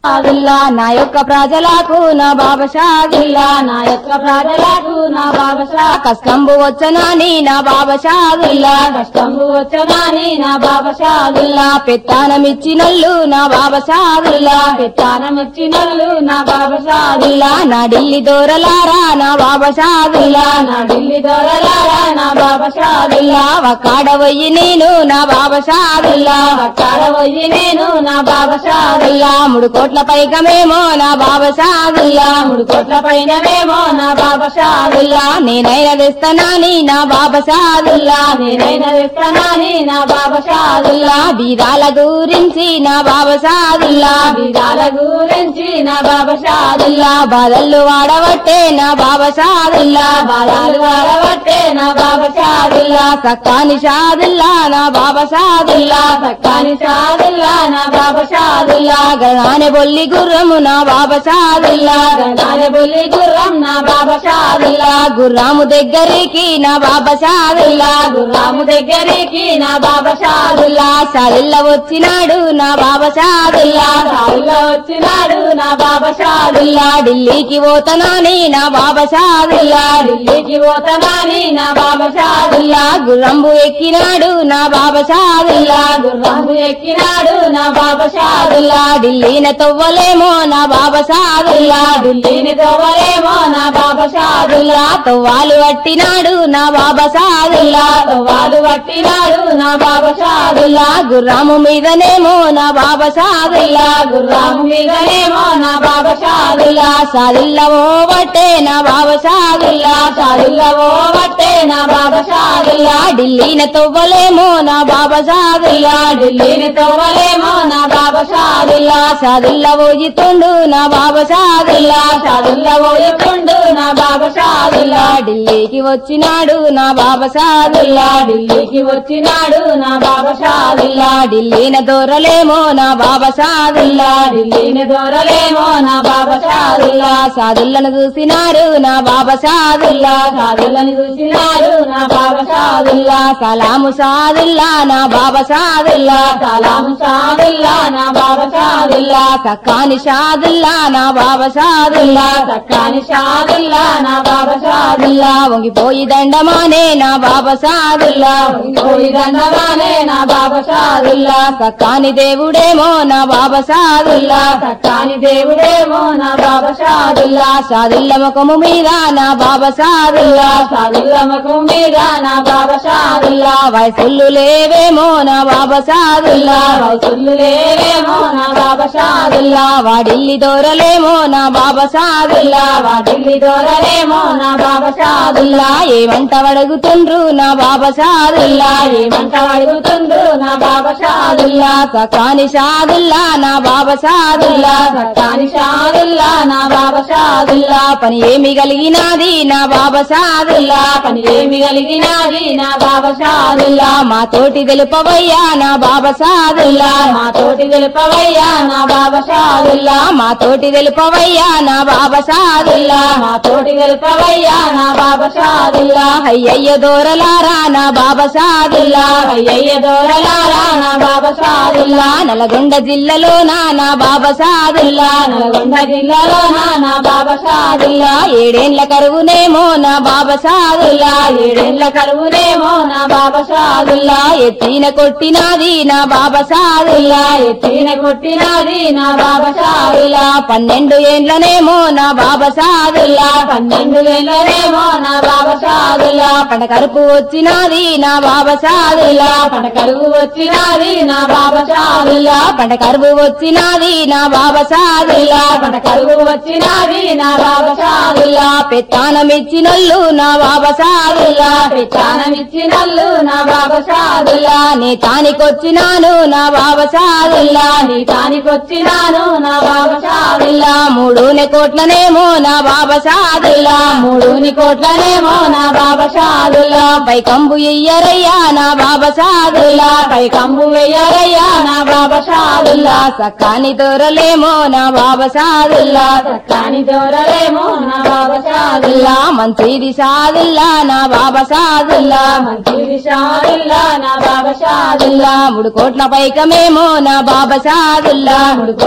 షాదుల్లా నా యొక్క ప్రజలకు నా బాబా షాదుల్లా నా యొక్క ప్రజలకు నా బాబా షా కష్టంబు వచ్చనాని నా బాబా షాదుల్లా కష్టము వచ్చగాని నా బాబా షాదుల్లా పెత్తానమిచ్చినల్లు నా బాబా షాదుల్లా పెత్తానం ఇచ్చినల్లు నా బాబా షాదుల్లా నా ఢిల్లీ దూరలారా నా బాబా షాదుల్లా నా ఢిల్లీ దొరలారా నా బాబా షాదుల్లా ఒక్కాడ పోయి నేను నా బాబా షాదుల్లా అక్కడ పోయి నేను నా బాబా షాదుల్లా మూడు కోట్ల పైకమేమో నా బాబా షాదుల్లా మూడు కోట్ల పైనవేమో నా బాబా షాదుల్లా నేనైనా తెస్తానని నా బాబా షాదుల్లా నేనైనా తెస్తానని నా బాబా షాదుల్లా బీదాల గురించి నా బాబా షాదుల్లా విధాల గురించి నా బాబా షాదుల్లా బాధలు వాడబట్టే నా బాబా షాదుల్లా బాధాలు వాడబట్టే నా బాబా షాదుల్లా సక్కాని షాదుల్లా నా బాబా షాదుల్లా సక్కాని షాదుల్లా నా బాబా షాదుల్లా గణానే బొల్లి గుర్రము నా బాబా షాదుల్లా గణాల బుల్లి గుర్రం నా బాబా షాదుల్లా గుర్రాము దగ్గరికి నా బాబా షాదుల్లా గుర్రాము దగ్గరికి నా బాబా షాదుల్లా షాదుల్లా సాలిల్ల వచ్చినాడు నా బాబా షాదుల్లా సాదుల్లా వచ్చినాడు నా బాబా షాదుల్లా ఢిల్లీకి పోతనాని నా బాబా షాదుల్లా ఢిల్లీకి పోతానని నా బాబా షాదుల్లా గుర్రంబు ఎక్కినాడు నా బాబా షాదుల్లా గుర్రాము ఎక్కినాడు నా బాబా షాదుల్లా ఢిల్లీన తవ్వలేమో నా బాబా షాదుల్లా ఢిల్లీని తోవలేమో నా బాబా షాదుల్లా తవ్వాలు పట్టినాడు నా బాబా షాదుల్లా వాళ్ళు పట్టినాడు నా బాబా షాదుల్లా గుర్రాము మీదనేమో నా బాబా షాదుల్లా గుర్రాము మీదనేమో నా బాబా షాదుల్లా షాదుల్లా ఓ బట్టే నా బాబా షాదుల్లా షాదుల్లా ఓ బట్టే నా బాబా షాదుల్లా ఢిల్లీన తవ్వలేమో నా బాబా షాదుల్లా ఢిల్లీని తోవలేమో నా బాబా షాదుల్లా షాదుల్లా పోయితుండు నా బాబా షాదుల్లా షాదుల్లా పోయకుండు నా బాబా షాదుల్లా ఢిల్లీకి వచ్చినాడు నా బాబా షాదుల్లా ఢిల్లీకి వచ్చినాడు నా బాబా షాదుల్లా ఢిల్లీన దూరలేమో నా బాబా షాదుల్లా ఢిల్లీని దూరలేమో నా బాబా షాదుల్లా సాదుల్లను చూసినారు నా బాబా షాదుల్లా షాదుల్లని చూసినాడు నా బాబా షాదుల్లా సలాము షాదుల్లా నా బాబా షాదుల్లా సలాం షాదుల్లా నా బాబా షాదుల్లా సక్కాని షాదుల్లా నా బాబా షాదుల్లా సక్కాని షాదుల్లా నా బాబా షాదుల్లా వంగిపోయి దండమానే నా బాబా షాదుల్లా పోయి దండవానే నా బాబా షాదుల్లా సక్కాని దేవుడేమో నా బాబా షాదుల్లా సక్కాని దేవుడేమో నా బాబా షాదుల్లా షాదుల్ల ముఖము మీద నా బాబా షాదుల్లా షాదుల్లా ముఖం మీద నా బాబా షాదుల్లా వయసులు లేవేమో నా బాబా షాదుల్లా వయసులు లేవేమో నా బాబా షాదుల్లా వాడిల్లి దూరలేమో నా బాబా షాదుల్లా వాటిల్లి దొరలేమో నా బాబా షాదుల్లా ఏమంట అడుగుతుండ్రు నా బాబా షాదుల్లా ఏమంట అడుగుతుండ్రు నా బాబా షాదుల్లా సకాని షాదుల్లా నా బాబా షాదుల్లా సక్కాని షాదుల్లా నా బాబా షాదుల్లా పని ఏమి కలిగినది నా బాబా షాదుల్లా పని ఏమి కలిగినది నా బాబా షాదుల్లా మా తోటి తెలుపవయ్యా నా బాబా షాదుల్లా మా తోటి తెలుపవయ్యా నా బాబా షాదుల్లా మా తోటి తెలుపవయ్యా నా బాబా షాదుల్లా మా తోటి తెలుపవయ్యా నా బాబా షాదుల్లా అయ్యయ్య దూరలారా నా బాబా షాదుల్లా అయ్యయ్య దోరలారా నా బాబా షాదుల్లా నల్గొండ జిల్లాలోన నా బాబా షాదుల్లా నల్గొండ జిల్లాలో నా బాబా షాదుల్లా ఏడేండ్ల కరువునేమో నా బాబా షాదుల్లా ఏడేళ్ల కరువునేమో నా బాబా షాదుల్లా ఎత్తిన కొట్టినాది నా బాబా షాదుల్లా ఎత్తిన కొట్టినది నా బాబా షాదుల్లా పన్నెండు ఏండ్లనేమో నా బాబా షాదుల్లా పన్నెండు వేలనేమో నా బాబా షాదుల్లా పంట కరుపు వచ్చినాది నా బాబా షాదుల్లా పంట కరువు వచ్చినది నా బాబా షాదుల్లా పంట కరువు వచ్చినాది నా బాబా షాదుల్లా పంట కరువు వచ్చినది నా బాబా షాదుల్లా పెత్తానమిచ్చినల్లు నా బాబా షాదుల్లా పెచ్చానమిచ్చినల్లు నా బాబా షాదుల్లా నీ తానికొచ్చినాను నా బాబా షాదుల్లా నీ తానికొచ్చినాను నా బాబా షాదుల్లా మూడునే కోట్లనేమో నా బాబా షాదుల్లా మూడుని కోట్లనేమో నా బాబా షాదుల్లా పై కంబు ఇయ్యరయ్యా నా బాబా షాదుల్లా పై కంబు వెయ్యారయ్యా నా బాబా షాదుల్లా సక్కాని దొరలేమో నా బాబా షాదుల్లా కాని దూరలేమో నా బాబా షాదుల్లా మంచిది షాదుల్లా నా బాబా షాదుల్లా మంచిది షాదుల్లా నా బాబా షాదుల్లా మూడు కోట్ల పైకమేమో నా బాబా షాదుల్లా మూడు కోట్ల పైన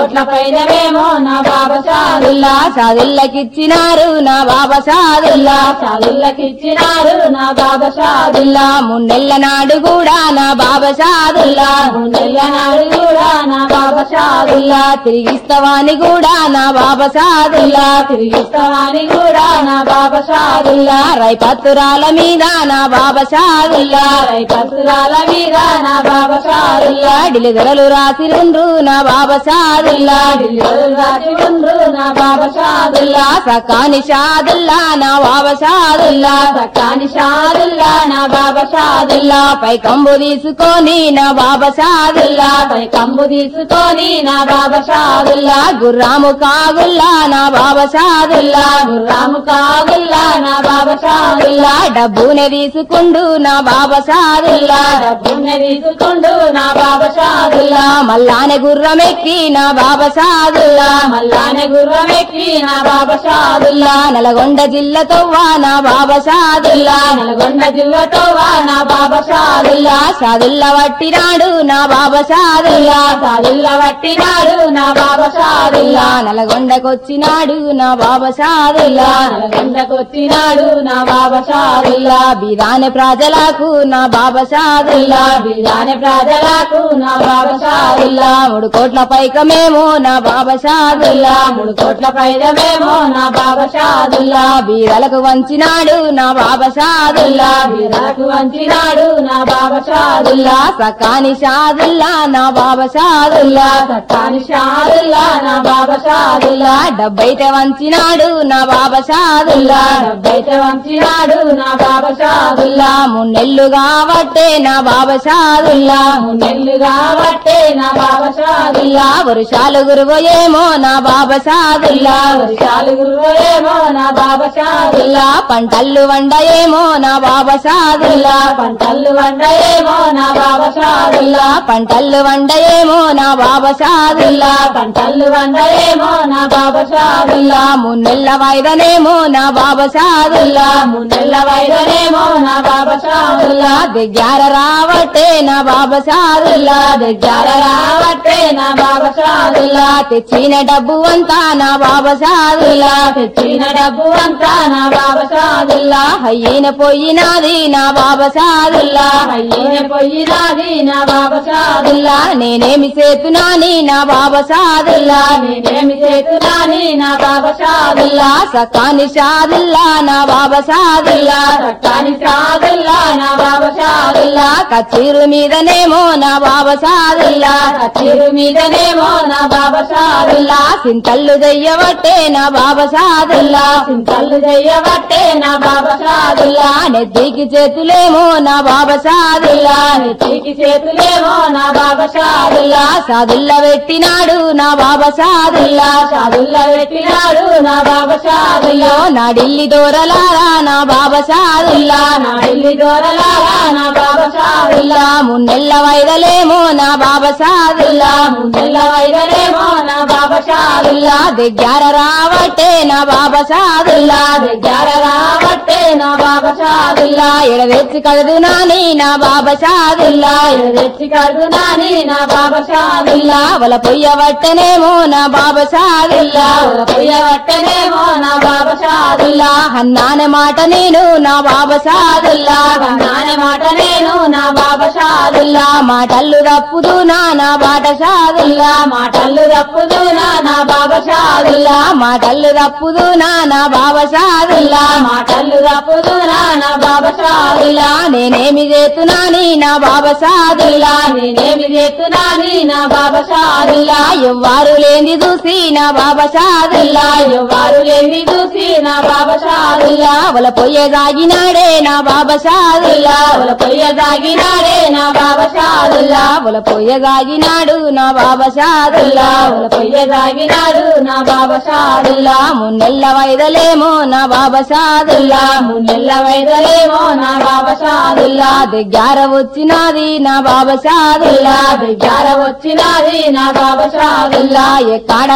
పైనవేమో నా బాబా షాదుల్లా సాదుల్లకిచ్చినారు నా బాబా సాదుల్లా షాదుల్లకిచ్చినారు నా బాబా షాదుల్లా మున్నెల్ల నాడు కూడా నా బాబా సాదుల్లా నెల నాడు కూడా నా బాబా షాదుల్లా తిరిగిస్తవాని కూడా నా బాబా సాదుల్లా తిరిగిస్తామని కూడా నా బాబా షాదుల్లా రైపత్తురాల మీద నా బాబా సాదుల్లా కసురాల మీద నా బాబా షాదుల్లా డిలిదొరలు రాసిరుండ్రు నా బాబా సాదుల్లా రాజు ఉండ్రు నా బాబా షాదుల్లా సకాని షాదుల్లా నా బాబా సాదుల్లా సకాని షాదుల్లా నా బాబా షాదుల్లా పై కంబు తీసుకొని నా బాబా సాదుల్లా పై కంబు తీసుకొని నా బాబా షాదుల్లా గుర్రాము కాగుల్లా నా బాబా సాదుల్లా రాము కాగుల్లా నా బాబా షాదుల్లా డబ్బునే తీసుకుండు నా బాబా సాదుల్లా డబ్బున్న తీసుకుండు నా బాబా షాదుల్లా మల్లానే గుర్రమెక్కి నా బాబా సాదుల్లా మల్లానే గుర్రం ఎక్కి నా బాబా షాదుల్లా నల్గొండ జిల్లతోవా నా బాబా సాదుల్లా నల్గొండ జిల్లాతో వా నా బాబా షాదుల్లా సాదుల్లా వట్టినాడు నా బాబా సాదుల్లా సాదుల్లా పట్టినాడు నా బాబా షాదుల్లా నల్గొండకొచ్చినాడు నా బాబా సాదుల్లా నల్గొండకొచ్చినాడు నా బాబా షాదుల్లా బిదాని ప్రజలకు నా బాబా సాదుల్లా బిల్లాని ప్రజలకు నా బాబా షాదుల్లా మూడు కోట్ల పైకమేమో నా బాబా సాదుల్లా మూడు కోట్ల పైదమేమో నా బాబా షాదుల్లా బీదలకు వంచినాడు నా బాబా సాదుల్లా బిల్లకు వంచినాడు నా బాబా షాదుల్లా సకాని సాదుల్లా నా బాబా సాదుల్లా సత్తాని షాదుల్లా నా బాబా షాదుల్లా డబ్బైతే వంచినాడు నా బాబా సాదుల్లా డబ్బైతే వంచినాడు నా బాబా షాదుల్లా మున్నెల్లు కాబట్టే నా బాబా సాదుల్లా నెల్లు కాబట్టే నా బాబా షాదుల్లా వర్షాలు గురువయేమో నా బాబా సాదుల్లా వర్షాలు గురువేమో నా బాబా షాదుల్లా పంటల్లు వండయేమో నా బాబా సాదుల్లా పంటలు వండయేమో నా బాబా షాదుల్లా పంటల్లు వండయేమో నా బాబా సాదుల్లా పంటలు వండయేమో నా బాబా షాదుల్లా మున్నెల్ల వాయిదనేమో నా బాబా సాదుల్లా మున్నెల్ల వైదనేమో నా బాబా షాదుల్లా దగ్గర రావట్టే నా బాబా సాదుల్లా దగ్గర రావట్టే నా బాబా షాదుల్లా తెచ్చిన డబ్బు అంతా నా బాబా సాదుల్లా తెచ్చిన డబ్బు అంతా నా బాబా షాదుల్లా అయ్యిన పోయినాది నా బాబా సాదుల్లా అయ్యే పోయినాది నా బాబా షాదుల్లా నేనేమి చేతునాని నా బాబా సాదుల్లా నేనేమి చేతునాని నా బాబా షాదుల్లా సకాని సాదుల్లా నా బాబా సాదుల్లా సట్టాని షాదుల్లా నా బాబా షాదుల్లా కచీరు మీదనేమో నా బాబా సాదుల్లా కచ్చిరు మీదనేమో నా బాబా షాదుల్లా సింతల్లు దెయ్యవట్టే నా బాబా సాదుల్లా చింతలు చెయ్యబట్టే నా బాబా షాదుల్లా నెత్తికి చేతులేమో నా బాబా సాదుల్లా నెత్తికి చేతులేమో నా బాబా షాదుల్లా సాదుల్లా పెట్టినాడు నా బాబా సాదుల్లా షాదుల్లా పెట్టినాడు నా బాబా షాదుల్లా నా ఢిల్లీ దూరలారా నా బాబా సాదుల్లా నా ఇల్లి దొరలారా నా బాబా షాదుల్లా మున్నెల్ల వైదలేమో నా బాబా సాదుల్లా ముందెల్ల వైదనేమో నా బాబా షాదుల్లా దగ్గర రావట్టే నా బాబా సాదుల్లా దగ్గర రాబట్టే నా బాబా షాదుల్లా ఎడవెచ్చి కలదు నాని నా బాబా సాదుల్లా తెచ్చి కడునాని నా బాబా షాదుల్లా వల పొయ్యవట్టనేమో నా బాబా సాదుల్లా పొయ్యబట్టనేమో నా బాబా షాదుల్లా అన్నానే మాట నేను నా బాబా సాదుల్లా నానే మాట నేను నా బాబా షాదుల్లా మాటల్లు తప్పుదు నా నా బాట సాదుల్లా మాటలు తప్పుదునా నా బాబా షాదుల్లా మాటల్లు తప్పుదు నా నా బాబా సాదుల్లా మాటలు తప్పుదునా నా బాబా షాదుల్లా నేనేమి చేతునాని నా బాబా సాదుల్లా నేనేమి చేస్తున్నాని నా బాబా షాదుల్లా ఎవ్వారు లేని చూసి నా బాబా సాదుల్లా ఎవ్వరు లేని చూసి నా బాబా షాదుల్లా వల పొయ్య సాగినాడే నా బాబా సాదుల్లా ఉల పొయ్య దాగినాడే నా బాబా షాదుల్లా వల పొయ్య సాగినాడు నా బాబా సాదుల్లా ఉల పొయ్య దాగినాడు నా బాబా షాదుల్లా మున్నెల్ల వైదలేమో నా బాబా సాదుల్లా మున్నెల్ల వైదలేమో నా బాబా షాదుల్లా దగ్గర వచ్చినది నా బాబా సాదుల్లా దగ్గర వచ్చినది నా బాబా షాదుల్లా ఎక్కడ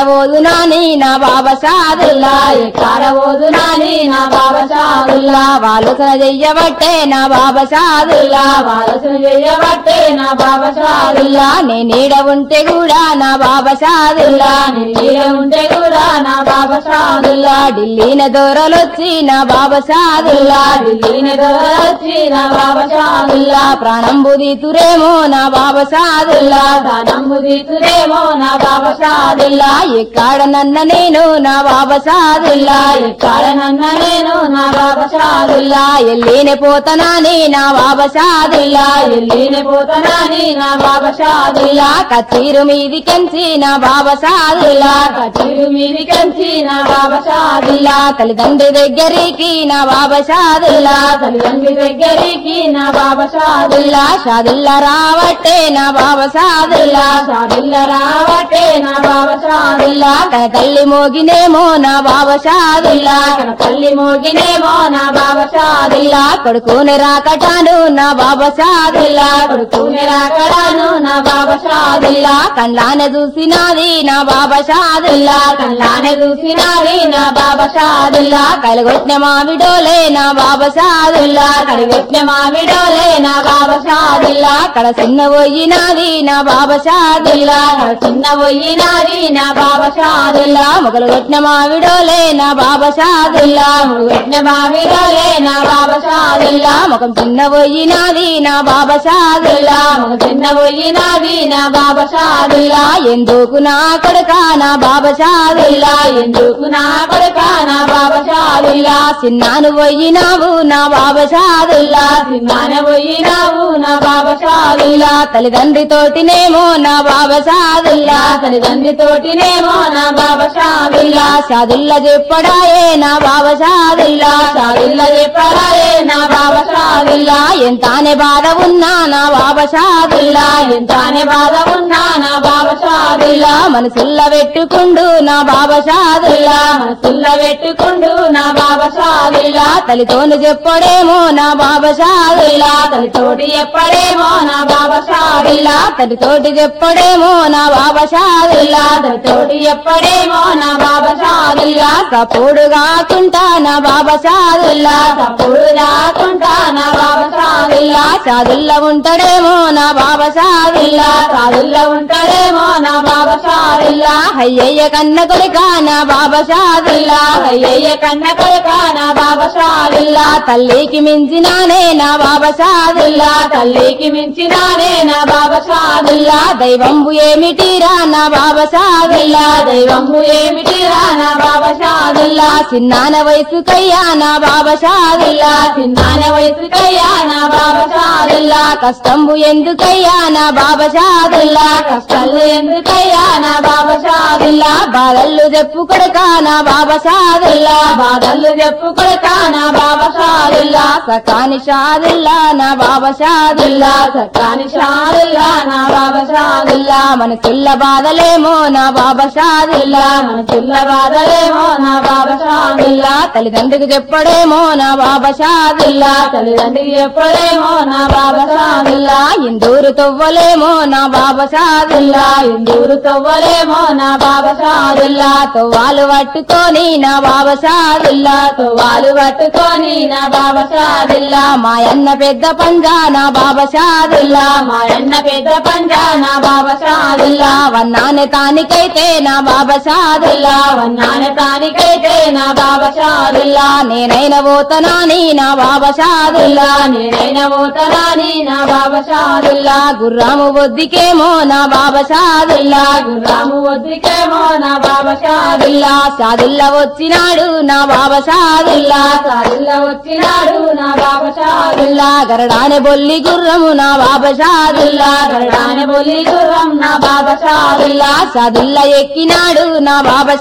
ఎక్కాడబోదు నాని నా బాబా షాదుల్లా ఎక్కడబోదు నాని నా బాబా షాదుల్లా ఆలోచన చెయ్యబట్టే నా బాబా షాదుల్లా ఆలోచన చేయబట్టే నా బాబా షాదుల్లా షాదుల్లా నే నీడ ఉంటే కూడా నా బాబా షాదుల్లా నేను ఉంటే కూడా నా బాబా షాదుల్లా షాదుల్లా ఢిల్లీన దూరలొచ్చి నా బాబా షాదుల్లా ఢిల్లీని వచ్చి నా బాబా షాదుల్లా షాదుల్లా ప్రాణం బుదితురేమో నా బాబా షాదుల్లా నమ్ము తీతురేమో నా బాబా షాదుల్లా షాదుల్లా ఎక్కడ నన్న నేను నా బాబా షాదుల్లా ఎక్కడ నన్న నేను నా బాబా షాదుల్లా షాదుల్లా ఎల్లీనే పోతనాని నా బాబా షాదుల్లా ఎల్లిని పోతానని నా బాబా షాదుల్లా షాదుల్లా కచీరు మీదికెంచి నా బాబా షాదుల్లా కచీరు మీది కంచి నా బాబా షాదుల్లా షాదుల్లా తల్లిదండ్రి దగ్గరికి నా బాబా షాదుల్లా తల్లిదండ్రి దగ్గరికి నా బాబా షాదుల్లా షాదుల్లా షాదుల్లా రావట్టే నా బాబా షాదుల్లా షాదుల్లా రావటే నా బాబా షాదుల్లా షాదుల్లా తన తల్లి మోగినేమో నా బాబా షాదుల్లా తన తల్లి మోగినేమో నా బాబా షాదుల్లా షాదుల్లా కొడుకుని రాకటాను నా బాబా షాదుల్లా కొడుకుని రాకడాను నా బాబా షాదుల్లా షాదుల్లా కళ్ళాన చూసినాది నా బాబా షాదుల్లా కళ్ళానే చూసినావి నా బాబా షాదుల్లా షాదుల్లా కలగొట్టిన మామిడోలే నా బాబా షాదుల్లా కడిగెట్టిన మామిడోలే నా బాబా షాదుల్లా షాదుల్లా కడ చిన్న పోయినాది నా బాబా షాదుల్లా చిన్న పోయినాది నా బాబా షాదుల్లా షాదుల్లా మొగలు కొట్టిన మామిడోలే నా బాబా షాదుల్లా పెట్టిన మామిడోలే నా బాబా షాదుల్లా షాదుల్లా ముఖం చిన్న పోయినాది నా బాబా షాదుల్లా చిన్న పోయినాది నా బాబా షాదుల్లా షాదుల్లా ఎందుకు నా కొడుక నా బాబా షాదుల్లా ఎందుకు నా కొడుక నా బాబా షాదుల్లా షాదుల్లా చిన్నాను పోయినావు నా బాబా షాదుల్లా చిన్నాన పోయినావు నా బాబా షాదుల్లా షాదుల్లా తల్లిదండ్రి తోటినేమో నా బాబా షాదుల్లా తల్లిదండ్రి తోటినేమో నా బాబా షాదుల్లా షాదుల్లా షాదుల్లా చెప్పడాయే నా బాబా షాదుల్లా షాదుల్లా చెప్పరాయే నా బాబా షాదుల్లా షాదుల్లా ఎంతానే బాధ ఉన్నా నా బాబా షాదుల్లా ఎంతనే బాధ ఉన్నా నా బాబా షాదుల్లా షాదుల్లా మనసుల్ల పెట్టుకుండు నా బాబా షాదుల్లా మనసుల్ల పెట్టుకుండు నా బాబా షాదుల్లా షాదుల్లా తల్లితోను చెప్పడేమో నా బాబా షాదుల్లా తల్లితోటి ఎప్పుడేమో నా బాబా షాదుల్లా షాదుల్లా తల్లితోటి చెప్పడేమో నా బాబా షాదుల్లా తల్లితోటి ఎప్పుడేమో నా బాబా షాదుల్లా షాదుల్లా సపోడు కాకుండా నా బాబా షాదుల్లా తప్పుడు రాకుండా నా బాబా షాదుల్లా షాదుల్లా షాదుల్లా ఉంటాడేమో నా బాబా షాదుల్లా షాదుల్లా ఉంటాడేమో నా బాబా షాదుల్లా షాదుల్లా అయ్యయ్య కన్న కొడుక నా బాబా షాదుల్లా అయ్యయ్య కన్న కొడుక నా బాబా షాదుల్లా షాదుల్లా తల్లికి మించినానే నా బాబా షాదుల్లా తల్లికి మించినానే నా బాబా షాదుల్లా షాదుల్లా దైవంబు ఏమిటిరా నా బాబా షాదుల్లా దైవము ఏమిటిరా నా బాబా షాదుల్లా షాదుల్లా చిన్నాన వయసుకయ్యా నా బాబా షాదుల్లా చిన్నాన వయసుకయ్యా నా బాబా షాదుల్లా షాదుల్లా కష్టంబు ఎందుకయ్యా నా బాబా షాదుల్లా కష్టాలు ఎందుకయ్యా నా బాబా షాదుల్లా షాదుల్లా బాధల్లు చెప్పు కొడక నా బాబా షాదుల్లా బాధలు చెప్పుకొడక నా బాబా షాదుల్లా షాదుల్లా సకాని షాదుల్లా నా బాబా షాదుల్లా సత్తాని షాదుల్లా నా బాబా షాదుల్లా షాదుల్లా మనసుల్ల బాధలేమో నా బాబా షాదుల్లా మన చిల్ల బాధలేమో నా బాబా షాదుల్లా షాదుల్లా తల్లిదండ్రికి చెప్పడేమో నా బాబా షాదుల్లా తల్లిదండ్రికి ఎప్పుడేమో నా బాబా షాదుల్లా షాదుల్లా ఇందూరు తవ్వలేమో నా బాబా షాదుల్లా ఇందూరు తవ్వలేమో నా బాబా షాదుల్లా షాదుల్లా తవ్వాలు పట్టుకొని నా బాబా షాదుల్లా వాళ్ళు పట్టుకొని నా బాబా షాదుల్లా షాదుల్లా మాయన్న పెద్ద పంజా నా బాబా షాదుల్లా మా అన్న పెద్ద పంజా నా బాబా షాదుల్లా షాదుల్లా వన్నానే తానికైతే నా బాబా షాదుల్లా వన్నాన తానికైతే నా బాబా షాదుల్లా షాదుల్లా నేనైన పోతనాని నా బాబా షాదుల్లా నేనైన పోతరాని నా బాబా షాదుల్లా షాదుల్లా గుర్రాము బొద్దికేమో నా బాబా షాదుల్లా రాము వద్దికేమో నా బాబా షాదుల్లా షాదుల్లా షాదుల్లా వచ్చినాడు నా బాబా షాదుల్లా షాదుల్లా వచ్చినాడు నా బాబా షాదుల్లా షాదుల్లా గరడానే బొల్లి గుర్రము నా బాబా షాదుల్లా గరడాన బొల్లి గుర్రం నా బాబా షాదుల్లా షాదుల్లా షాదుల్లా ఎక్కినాడు నా బాబా షాదుల్లా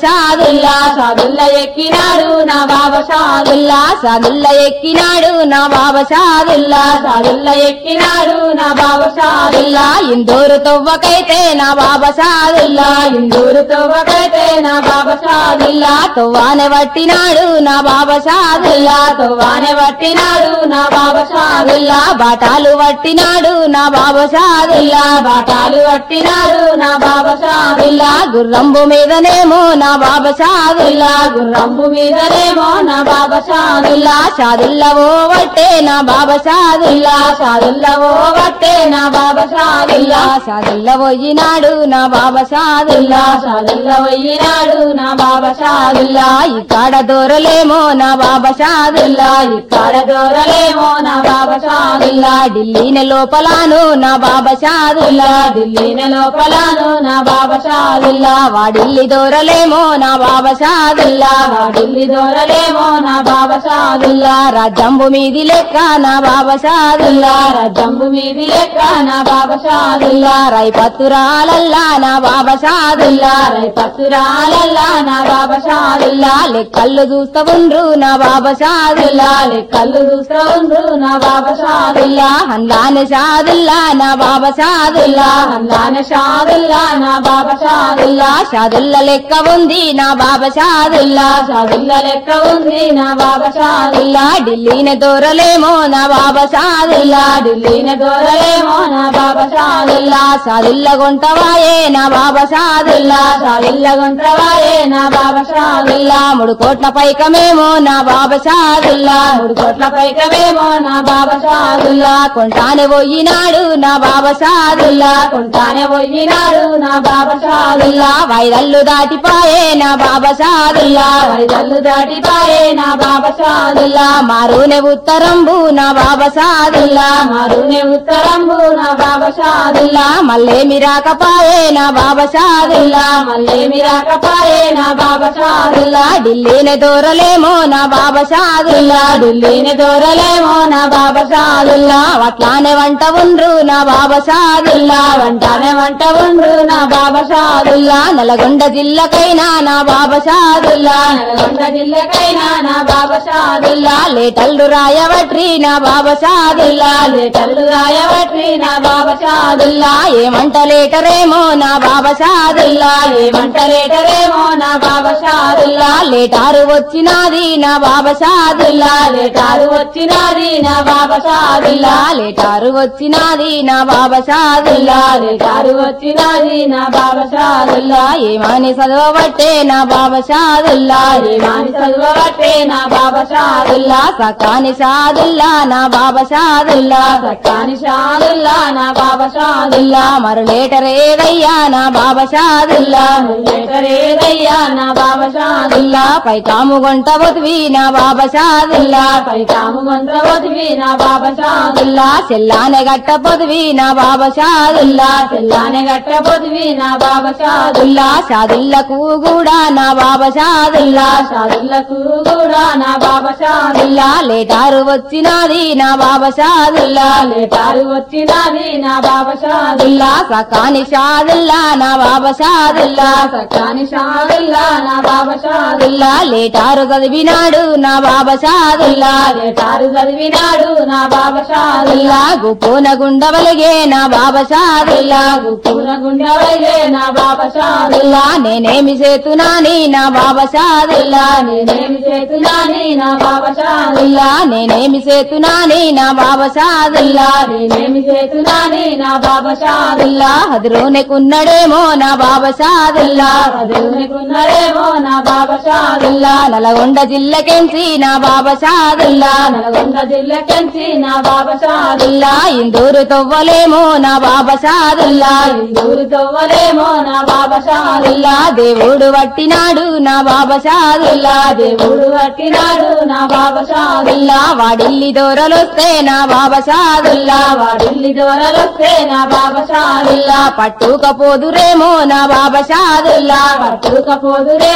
షాదుల్లా షాదుల్లా ఎక్కినాడు నా బాబా షాదుల్లా సాదుల్ల ఎక్కినాడు నా బాబా షాదుల్లా షాదుల్లా ఎక్కినాడు నా బాబా షాదుల్లా ఇందూరు తొవ్వకైతే నా బాబా షాదుల్లా ఇందూరు తవ్వకైతే నా బాబా షాదుల్లా తువ్వానే పట్టినాడు నా బాబా షాదుల్లా తువ్వానే పట్టినాడు నా బాబా షాదుల్లా బాటాలు పట్టినాడు నా బాబా షాదుల్లా బాటాలు పట్టినాడు నా బాబా షాదుల్లా గుర్రంబు మీదనేమో నా బాబా షాదుల్లా గుర్రంబు మీదనేమో నా బాబా షాదుల్లా షాదుల్లా ఓ వట్టే నా బాబా షాదుల్లా షాదుల్లా ఓ బట్టే నా బాబా షాదుల్లా షాదుల్లా పోయినాడు నా బాబా షాదుల్లా షాదుల్లా పోయినాడు నా బాబా షాదుల్లా ఇక్కడ దూరలేమో నా బాబా షాదుల్లా ఇక్కడ దూరలేమో నా బాబా షాదుల్లా ఢిల్లీని లోపలాను నా బాబా షాదుల్లా ఢిల్లీని లోపలను నా బాబా షాదుల్లా వాడిల్లి దూరలేమో నా బాబా షాదుల్లా ఢిల్లీ దూరలేమో నా బాబా షాదుల్లా రాజ్యంబు మీది లెక్క నా బాబా షాదుల్లా జంబు మీది లెక్క నా బాబా షాదుల్లా రైపత్తురాలల్లా నా బాబా షాదుల్లా రై పసురాలల్లా నా బాబా షాదుల్లా లెక్కళ్ళు చూస్తా ఉండ్రు నా బాబా షాదుల్లా కళ్ళు చూస్తూ ఉండ్రు నా బాబా షాదుల్లా హన్లాని షాదుల్లా నా బాబా షాదుల్లా అల్లాన షాదుల్లా నా బాబా షాదుల్లా షాదుల్ల లెక్క ఉంది నా బాబా షాదుల్లా షాదుల్లా లెక్క ఉంది నా బాబా షాదుల్లా ఢిల్లీని దూరలేమో నా బాబా షాదుల్లా ఢిల్లీని దూరలేమో నా బాబా షాదుల్లా షాదుల్ల గుంటవాయే నా బాబా షాదుల్లా షాదుల్లా గుంట్రవాయే నా బాబా షాదుల్లా మూడు కోట్ల పైకమేమో నా బాబా షాదుల్లా మూడు కోట్ల పైకమేమో నా బాబా షాదుల్లా కొంటానే పోయినాడు నా బాబా షాదుల్లా కొంటానే పోయినాడు నా బాబా షాదుల్లా వైరల్లు దాటిపాయే నా బాబా షాదుల్లా వరిదల్లు దాటిపాయే నా బాబా షాదుల్లా మారునే ఉత్తరంబు నా బాబా షాదుల్లా మరునే ఉత్తరంబు నా బాబా షాదుల్లా మళ్ళేమి రాకపాయే నా బాబా షాదుల్లా మళ్ళేమి రాకపాయే నా బాబా షాదుల్లా ఢిల్లీని దూరలేమో నా బాబా షాదుల్లా ఢిల్లీని దూరలేమో నా బాబా షాదుల్లా అట్లానే వంట ఉండ్రు నా బాబా షాదుల్లా వంటానే వంట ఉండ్రు నా బాబా షాదుల్లా నల్గొండ జిల్లకైనా నా బాబా షాదుల్లా నల్గొండ జిల్లకైనా నా బాబా షాదుల్లా లేటల్లు రాయవట్రి నా బాబా షాదుల్లా లేటల్లు రాయవట్రి నా బాబా షాదుల్లా ఏమంట లేటరేమో నా బాబా షాదుల్లా ఏమంట లేటరేమో నా బాబా షాదుల్లా లేటారు వచ్చినాది నా బాబా షాదుల్లా లేటారు వచ్చినది నా బాబా షాదుల్లా లేటారు వచ్చినాది నా బాబా షాదుల్లా లేటారు వచ్చినది నా బాబా షాదుల్లా ఏమని చదవబట్టే నా బాబా షాదుల్లా ఏమాని చదువబట్టే నా బాబా షాదుల్లా సకాని షాదుల్లా నా బాబా షాదుల్లా సక్కాని షాదుల్లా నా బాబా షాదుల్లా మరు లేటరేదయ్యా నా బాబా షాదుల్లా లేటరేదయ్యా నా బాబా షాదుల్లా పై కాము గొంట బొతివి నా బాబా షాదుల్లా పై తాము మంత్రవతివి నా బాబా షాదుల్లా చెల్లానే గట్ట పొదివి నా బాబా షాదుల్లా తెల్లానే గట్టబోదివి నా బాబా షాదుల్లా షాదుల్లా షాదుల్లకు కూడా నా బాబా షాదుల్లా షాదుల్లకు కూడా నా బాబా షాదుల్లా షాదుల్లా లేటారు వచ్చినాది నా బాబా షాదుల్లా లేటారు వచ్చినది నా బాబా షాదుల్లా షాదుల్లా సకాని షాదుల్లా నా బాబా షాదుల్లా సక్కాని షాదుల్లా నా బాబా షాదుల్లా షాదుల్లా లేటారు చదివినాడు నా బాబా షాదుల్లా లేటారు చదివినాడు నా బాబా షాదుల్లా షాదుల్లా గుపోన గుండవలిగే నా బాబా షాదుల్లా పూన గుండెవైలే నా బాబా షాదుల్లా షాదుల్లా నేనేమి చేతునాని నా బాబా షాదుల్లా నేనేమి చేతులాని నా బాబా షాదుల్లా షాదుల్లా నేనేమి చేతునాని నా బాబా షాదుల్లా నేనేమి చేతులాని నా బాబా షాదుల్లా షాదుల్లా హదురోనెకున్నడేమో నా బాబా షాదుల్లా దేవునికున్నరేమో నా బాబా షాదుల్లా షాదుల్లా నల్గొండ జిల్లకెంచి నా బాబా షాదుల్లా నల్గొండ జిల్లకెంచి నా బాబా షాదుల్లా షాదుల్లా ఇందూరు తవ్వలేమో నా బాబా షాదుల్లా ఊరు తవ్వలేమో నా బాబా షాదుల్లా షాదుల్లా దేవుడు వట్టినాడు నా బాబా షాదుల్లా దేవుడు కట్టినాడు నా బాబా షాదుల్లా షాదుల్లా వాడిల్లి దూరలొస్తే నా బాబా షాదుల్లా వాడిల్లి దొరలొస్తే నా బాబా షాదుల్లా షాదుల్లా పట్టుకపోదురేమో నా బాబా షాదుల్లా పట్టుకపోదురేమో నా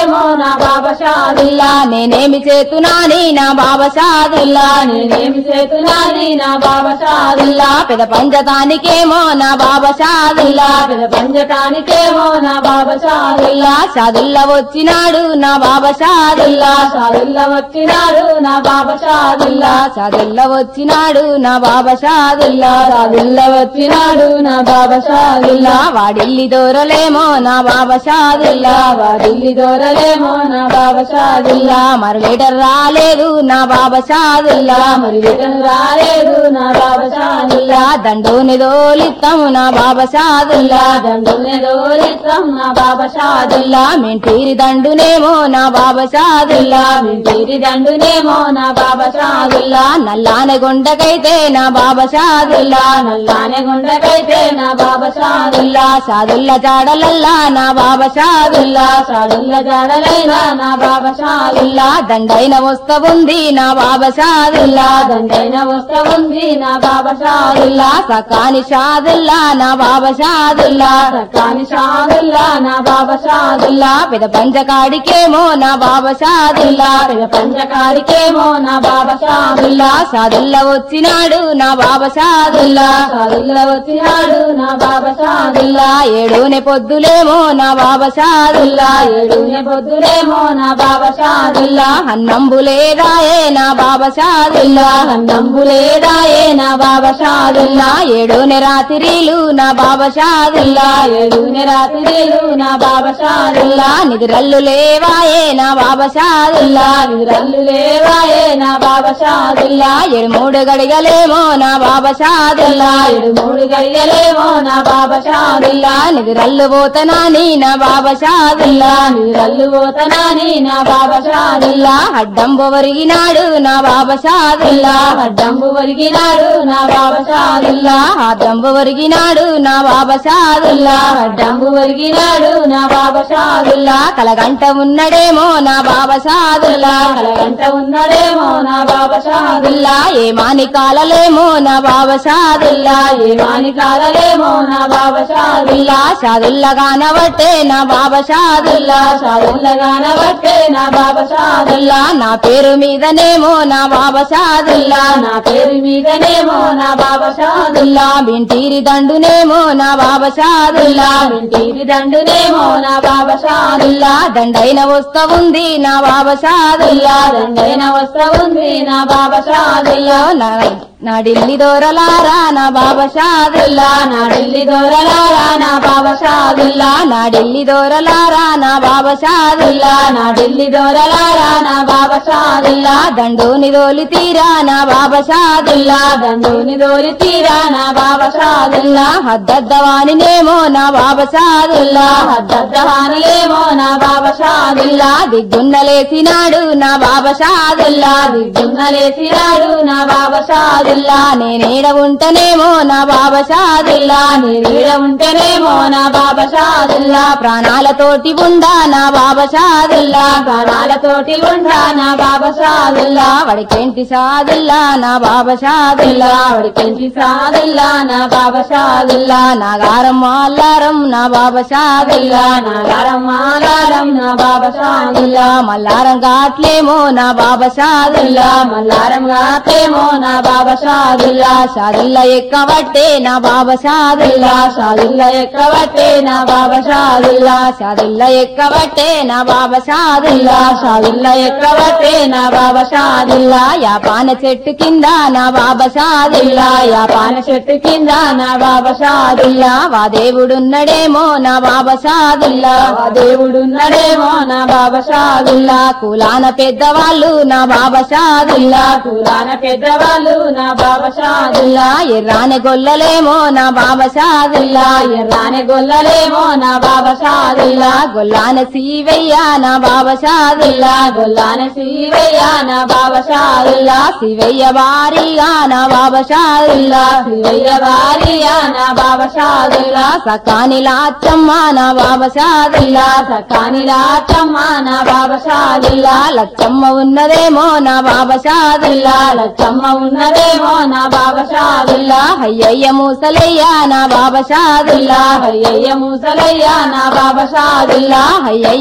నా బాబా షాదుల్లా నేనేమి చేతునాని నా బాబా షాదుల్లా నేనేమి చేతులాని నా బాబా షాదుల్లా పెద పంచతానికేమో నా బాబా షాదుల్లా పెద పంచటానికేమో నా బాబా షాదుల్లా షాదుల్లా వచ్చినాడు నా బాబా షాదుల్లా షాదుల్లా వచ్చినాడు నా బాబా షాదుల్లా షాదుల్లా వచ్చినాడు నా బాబా షాదుల్లా షాదుల్లా వచ్చినాడు నా బాబా షాదుల్లా వాడిల్లి దూరలేమో నా బాబా షాదుల్లా వాడిల్లి దొరలేమో నా బాబా షాదుల్లా మరి లీటర్ రాలేదు నా బాబా షాదుల్లా మరి రిటర్న్ రాలేదు నా బాబా షాదుల్లా దండోని దోలిస్తాము నా బాబా షాదుల్లా దండునే దోలిస్తాం నా బాబా షాదుల్లా మెంటీరి దండునేమో నా బాబా షాదుల్లా తీరి దండునేమో నా బాబా షాదుల్లా నల్లానే గుండకైతే నా బాబా షాదుల్లా నల్లానే గుండెకైతే నా బాబా షాదుల్లా షాదుల్లా జాడలల్లా నా బాబా షాదుల్లా షాదుల్ల జాడలైనా నా బాబా షాదుల్లా దండైన వస్తవుంది నా బాబా షాదుల్లా దండైన వస్తా ఉంది నా బాబా షాదుల్లా సకాని షాదుల్లా నా బాబా షాదుల్లా కాని షాదుల్లా నా బాబా షాదుల్లా పెద పంచకాడికేమో నా బాబా షాదుల్లా పెద్ద పంచకారికేమో నా బాబా షాదుల్లా షాదుల్లా వచ్చినాడు నా బాబా షాదుల్లా షాదుల్లా వచ్చినాడు నా బాబా షాదుల్లా ఏడునే పొద్దులేమో నా బాబా షాదుల్లా ఏడునే పొద్దులేమో నా బాబా షాదుల్లా అన్నంబులే రాయే నా బాబా షాదుల్లా నంబులేదాయే నా బాబా షాదుల్లా ఏడునే రాత్రిలు నా బాబా షాదుల్లా ఏడునే రాత్రిలు నా బాబా షాదుల్లా నిద్రల్లు లేవాయే నా బాబా షాదుల్లా నిద్రల్లు లేవాయే నా బాబా షాదుల్లా ఏడు మూడు గడిగలేమో నా బాబా షాదుల్లా ఏడు మూడు గడియలేమో నా బాబా షాదుల్లా నిద్రల్లు పోతనాని నా బాబా షాదుల్లా నిద్రల్లు పోతనాని నా బాబా షాదుల్లా అడ్డంబు ఒరిగినాడు నా బాబా షాదుల్లా అడ్డంబు ఒరిగినాడు నా బాబా షాదుల్లా అడ్డంబు ఒరిగినాడు నా బాబా షాదుల్లా అడ్డంబు ఒరిగినాడు నా బాబా షాదుల్లా కలగంట ఉన్నడేమో నా బాబా షాదుల్లా కలగంట ఉన్నడేమో నా బాబా షాదుల్లా ఏ మాని కాలలేమో నా బాబా షాదుల్లా ఏ వాని కాలలేమో నా బాబా షాదుల్లా షాదుల్లా కానబట్టే నా బాబా షాదుల్లా షాదుల్లగాన బట్టే నా బాబా షాదుల్లా నా పేరు మీదనేమో నా బాబా షాదుల్లా నా పేరు మీదనేమో నా బాబా షాదుల్లా బింటీరి దండునేమో నా బాబా షాదుల్లా ఇంటికి దండునేమో నా బాబా షాదుల్లా దండైన వస్తా ఉంది నా బాబా షాదుల్లా దండైన వస్తా ఉంది నా బాబా షాదుల్లా నా నా ఢిల్లీ దూరలారా నా బాబా షాదుల్లా నా ఢిల్లీ దొరలారా నా బాబా షాదుల్లా నా ఢిల్లీ దూరలారా నా బాబా షాదుల్లా నా ఢిల్లీ దొరలారా నా బాబా షాదుల్లా దండోని దోలి తీరా నా బాబా షాదుల్లా దండుని దోరి తీరా నా బాబా షాదుల్లా హద్దద్దవానినేమో నా బాబా షాదుల్లా హద్దహానిలేమో నా బాబా షాదుల్లా దిగ్గున్నలేసినాడు నా బాబా షాదుల్లా దిగ్గున్నలేసినాడు నా బాబా షాదుల్లా నేనేడ ఉంటనేమో నా బాబా షాదుల్లా నీడ ఉంటేనేమో నా బాబా షాదుల్లా ప్రాణాలతోటి ఉండా నా బాబా షాదుల్లా ప్రాణాలతోటి ఉండా నా బాబా షాదుల్లా వడికేంటి షాదుల్లా నా బాబా షాదుల్లా పెంచి సాదుల్లా నా బాబా షాదుల్లా నాగారం మాల్లారం నా బాబా షాదుల్లా నాగారం మాలారం నా బాబా షాదుల్లా మల్లారం కాట్లేమో నా బాబా షాదుల్లా మల్లారం గాతేమో నా బాబా షాదుల్లా షాదుల్లా ఎక్కబట్టే నా బాబా షాదుల్లా షాదుల్లా ఎక్కబట్టే నా బాబా షాదుల్లా షాదుల్లా ఎక్కబట్టే నా బాబా షాదుల్లా షాదుల్లా ఎక్కబట్టే నా బాబా షాదుల్లా యాపాన చెట్టు కింద నా బాబా షాదుల్లా యాపాన చెట్టు కింద నా బాబా షాదుల్లా వా దేవుడున్నడేమో నా బాబా షాదుల్లా ఆ దేవుడున్నడేమో నా బాబా షాదుల్లా కులాన పెద్దవాళ్ళు నా బాబా షాదుల్లా కులాన పెద్దవాళ్ళు నా బాబా షాదుల్లా ఎర్రాని గొల్లలేమో నా బాబా షాదుల్లా ఎర్రాని గొల్లలేమో నా బాబా షాదుల్లా గొల్లాన సీవయ్య నా బాబా షాదుల్లా గొల్లాన శివయ్య నా బాబా షాదుల్లా శివయ్య భారీగా నా బాబా షాదుల్లా శివయ్య భార్య నా బాబా షాదుల్లా సకాని లాచమ్మ నా బాబా షాదుల్లా సకాని రాచమ్మ నా బాబా షాదుల్లా లచ్చమ్మ ఉన్నదేమో నా బాబా షాదుల్లా లచ్చమ్మ ఉన్నదేమో నా బాబా షాదుల్లా అయ్యయ్య మూసలయ్య నా బాబా షాదుల్లా అయ్యయ్య ముసలయ్య నా బాబా షాదుల్లా అయ్యయ్య ముస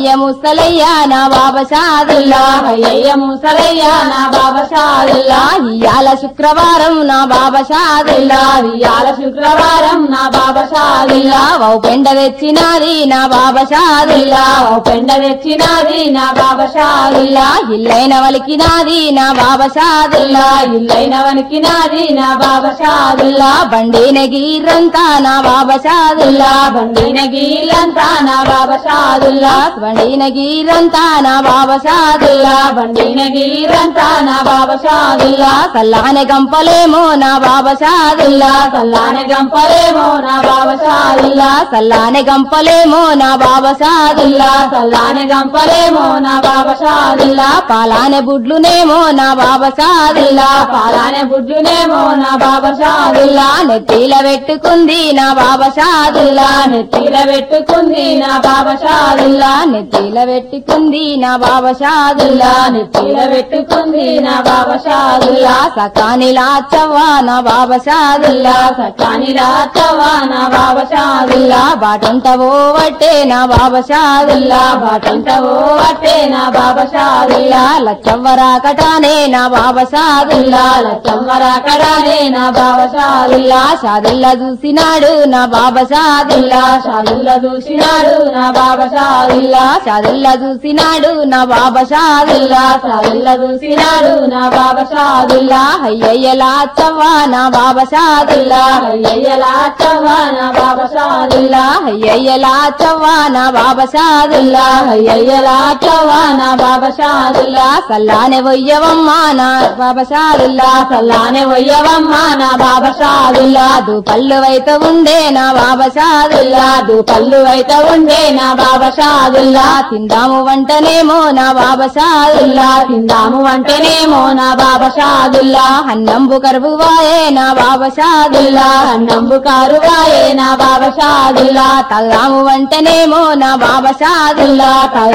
ముసలయ్యా నా బాబా షాదుల్లా అయ్యయ్య ముసలయ్య నా బాబా షాదుల్లా ఇయాల శుక్రవారం నా బాబా షాదుల్లా ఇయాల శుక్రవారం నా బాబా షాదుల్లా ఓ పెండ తెచ్చినాది నా బాబా షాదుల్లా ఓ పెండ తెచ్చినది నా బాబా షాదుల్లా ఇల్లైన వలికినాది నా బాబా షాదుల్లా ఇల్లైన వనికినది నా బాబా షాదుల్లా బండిన గీరంతా నా బాబా షాదుల్లా బండిన గీలంతా నా బాబా షాదుల్లా బండిన గీరంతా నా బాబా షాదుల్లా బండిన గీరంతా నా బాబా షాదుల్లా సల్లానే గంపలేమో నా బాబా షాదుల్లా సల్లానే గంపలేమో నా బాబా షాదుల్లా సల్లానే గంపలేమో నా బాబా షాదుల్లా సల్లానే గంపలేమో నా బాబా షాదుల్లా పాలానే బుడ్లునేమో నా బాబా షాదుల్లా పాలానే బుడ్డునేమో నా బాబా షాదుల్లా షాదుల్లా నెత్తిల పెట్టుకుంది నా బాబా షాదుల్లా నెత్తిల పెట్టుకుంది నా బాబా షాదుల్లా నెత్తిల పెట్టుకుంది నా బాబా షాదుల్లా నెత్తిల పెట్టుకుంది నా బాబా షాదుల్లా సకాని లాచవ్వా నా బాబా షాదుల్లా సకాని రాచవా నా బాబా షాదుల్లా బాటంట పోవట్టే నా బాబా షాదుల్లా బాటంట ఓ అట్టే నా బాబా షాదుల్లా లచ్చవ్వరాకటానే నా బాబా షాదుల్లా చమ్మరాకడానే నా బాబా షాదుల్లా షాదుల్లా చూసినాడు నా బాబా షాదుల్లా షాదుల్లా చూసినాడు నా బాబా షాదుల్లా షాదుల్లా చూసినాడు నా బాబా షాదుల్లా షాదుల్లా చూసినాడు నా బాబా షాదుల్లా అయ్యయ్యలా చవ్వా నా బాబా షాదుల్లా అయ్యయ్యలా చవ్వా నా బాబా షాదుల్లా అయ్యయ్యలా చవ్వా నా బాబా షాదుల్లా అయ్యయ్యలా చవ్వా నా బాబా షాదుల్లా సల్లానే వయ్యవమ్మా నా బాబా షాదుల్లా సల్లానే వయ్యవమ్మ నా బాబా షాదుల్లా దు పళ్ళు వైత ఉండే నా బాబా షాదుల్లా దు పళ్ళు అయితే ఉండే నా బాబా షాదుల్లా తిందాము వంటనేమో నా బాబా షాదుల్లా తిందాము అంటేనేమో నా బాబా షాదుల్లా అన్నంబు కరువువాయే నా బాబా షాదుల్లా నంబు కారువాయే నా బాబా షాదుల్లా తల్లాము వంటనేమో నా బాబా షాదుల్లా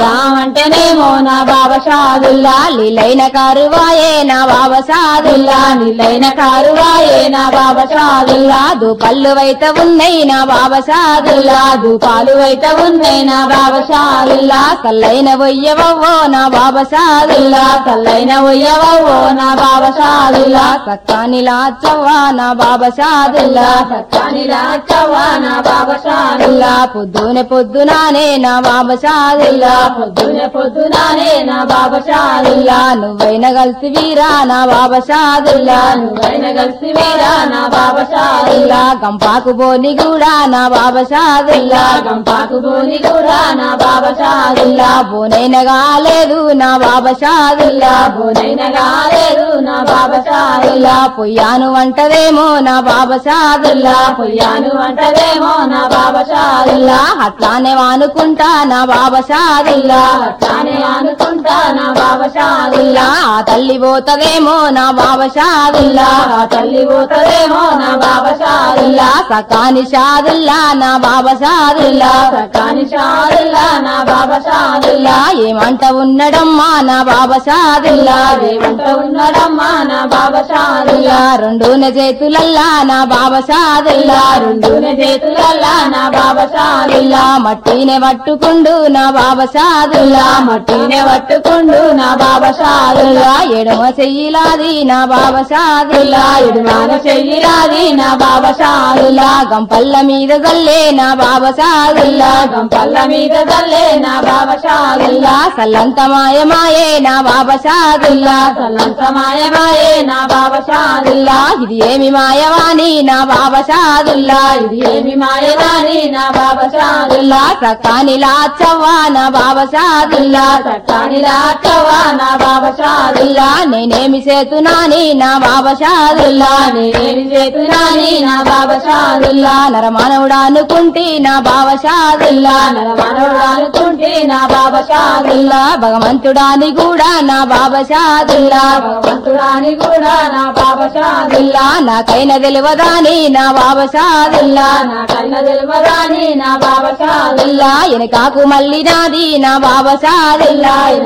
అంటేనేమో నా బాబా షాదుల్లా లీలైన కారువాయే నా బాబా షాదుల్లా నిలైన కారువాయే నా బాబా షాదుల్లా దు పళ్ళు వైత ఉన్నాయి నా బాబా షాదుల్లా పాలు అయితే ఉన్నాయి నా బాబా షాదుల్లా కల్లైన వయ్యవవ్వో నా బాబా షాదుల్లా కల్లైన ఉయ్యవో నా బాబా షాదుల్లా సక్కాని లాచవ్వా నా బాబా షాదుల్లా సత్తాని రాచవా నా బాబా షాదుల్లా లా పొద్దునే పొద్దునానే నా బాబా షాదుల్లా పొద్దునే పొద్దునానే నా బాబా షాదుల్లా లా నువ్వైన కలిసి వీరా నా బాబా షాదుల్లా నువ్వైన కలిసి వీరా నా బాబా షాదుల్లా లా గంపాకు బోని కూడా నా బాబా షాదుల్లా గంపాకు భూని కూడా నా బాబా షాదుల్లా లా బోనైన కాలేదు నా బాబా షాదుల్లా బోనైన కాలేదు నా బాబా షాదుల్లా లా పొయ్యాను వంటదేమో నా బాబా షాదుల్లా పొయ్యాను అంటదేమో నా బాబా షాదుల్లా లా అట్లానే వానుకుంటా నా బాబా షాదుల్లా తానే అనుకుంటా నా బాబా షాదుల్లా లా ఆ తల్లి పోతదేమో నా బాబా షాదుల్లా ఆ తల్లి పోతదేమో నా బాబా షాదుల్లా లా సకాని షాదుల్లా నా బాబా షాదుల్లా సకాని షాదుల్లా నా బాబా షాదుల్లా లా ఏమంట ఉన్నడమ్మా నా బాబా షాదుల్లా ఏమంట ఉన్నాడమ్మా నా బాబా షాదుల్లా లా రెండున చేతులల్లా నా బాబా షాదుల్లా రెండునే చేతులల్లా నా బాబా షాదుల్లా లా మట్టినే పట్టుకుండు నా బాబా షాదుల్లా మట్టినే పట్టుకుండు నా బాబా షాదుల్లా లా ఎడమ చెయ్యిలాది నా బాబా షాదుల్లా ఎడుమాన చెయ్యిరాది నా బాబా షాదుల్లా లా గంపల్ల మీద జల్లే నా బాబా షాదుల్లా గంపల్ల మీద తల్లే నా బాబా షాదుల్లా లా సల్లంత మాయమాయే నా బాబా షాదుల్లా సల్లంత మాయమాయే నా బాబా షాదుల్లా లా ఇది ఏమి మాయవాణి నా బాబా షాదుల్లా ఇది ఏమి మాయదాని నా బాబా షాదుల్లా లా సకాని లాచవ్వా నా బాబా షాదుల్లా సట్టాని రాచవా నా బాబా షాదుల్లా లా నేనేమి చేతునాని నా బాబా షాదుల్లా నేనేమి చేతురాని నా బాబా షాదుల్లా లా నరమానవుడా అనుకుంటి నా బాబా షాదుల్లా నరమనోడు అనుకుంటే నా బాబా షాదుల్లా లా భగవంతుడాని కూడా నా బాబా షాదుల్లా భగవంతుడాని కూడా నా బాబా షాదుల్లా లా నాకైన తెలియదాని నా బాబా షాదుల్లా నా కన్న తెలివరాని నా బాబా షాదుల్లా లా ఎనకాకు మళ్ళీ నాది నా బాబా షాదుల్లా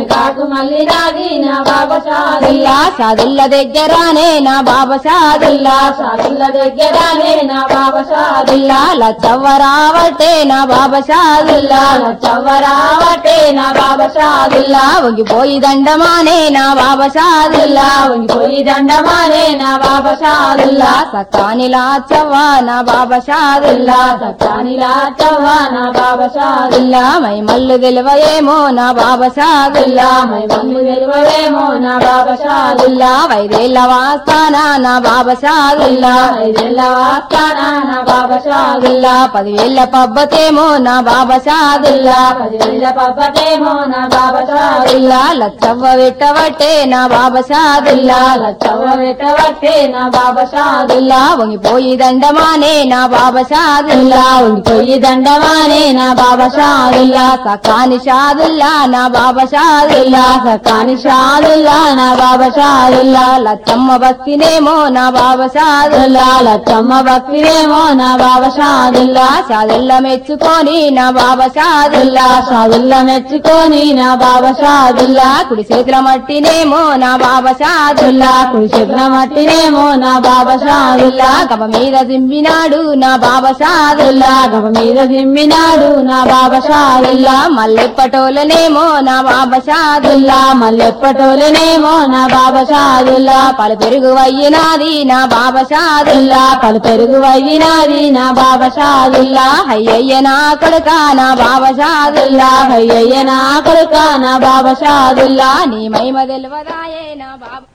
కాకు మళ్ళీ నాది నా బాబా షాదుల్లా దుల్లా షాదుల్ల దగ్గరానే నా బాబా షాదుల్లా షాదుల్ల దగ్గరానే నా బాబా షాదుల్లా దుల్లా లచ్చవ్వ రావటే నా బాబా షాదుల్లా చవ్వరావటే నా బాబా షాదుల్లా దుల్లా వంగిపోయి దండమానే నా బాబా షాదుల్లా వంగిపోయి దండమానే నా బాబా షాదుల్లా దుల్లా సకాని లాచవ్వ నా బాబా షాదుల్లా సత్యానిలా చవ్వ నా బాబా షాదుల్లా దుల్లా మై మల్లు తెలివయేమో నా బాబా షాదుల్లా మై మమ్మి వెలువవేమో నా బాబా షాదుల్లా దుల్లా వైదేళ్ళ వాస్తానా నా బాబా షాదుల్లా ఐదేళ్ల వాస్తాన నా బాబా షాదుల్లా దుల్లా పదివేళ్ళ పబ్బతేమో నా బాబా షాదుల్లా పదివేల పబ్బతేమో నా బాబా షాదుల్లా దుల్లా లచ్చవ్వ పెట్టవట్టే నా బాబా షాదుల్లా చవ్వ పెట్టవట్టే నా బాబా షాదుల్లా దుల్లా వంగిపోయి దండమానే నా బాబా షాదుల్లా పొయ్యి దండమానే నా బాబా షాదుల్లా దుల్లా సకాని షాదుల్లా నా బాబా షాదుల్లా కాని షాదుల్లా నా బాబా షాదుల్లా దుల్లా లచ్చమ్మ భక్తినేమో నా బాబా షాదుల్లా లచ్చమ్మ భక్తిరేమో నా బాబా షాదుల్లా దుల్లా షాదుల్లా మెచ్చుకొని నా బాబా షాదుల్లా షాదుల్లా మెచ్చుకొని నా బాబా షాదుల్లా దుల్లా కుడి చేతుల మట్టినేమో నా బాబా షాదుల్లా కుడి చేతుల మట్టినేమో నా బాబా షాదుల్లా దుల్లా గబ మీద దింపినాడు నా బాబా షాదుల్లా గవ మీద దిమ్మినాడు నా బాబా షాదుల్లా దుల్లా మల్లెప్పటోలనేమో నా బాబా షాదుల్లా మల్లెప్పటోలనేమో నా బాబా షాదుల్లా పలు పెరుగు వయ్యినాది నా బాబా షాదుల్లా పలు పెరుగు అయినాది నా బాబా షాదుల్లా దుల్లా హయ్యయ్య నా కొడుక నా బాబా షాదుల్లా అయ్యయ్య నా కొడుక నా బాబా షాదుల్లా నీ మహిమ తెలివదాయే నా బాబా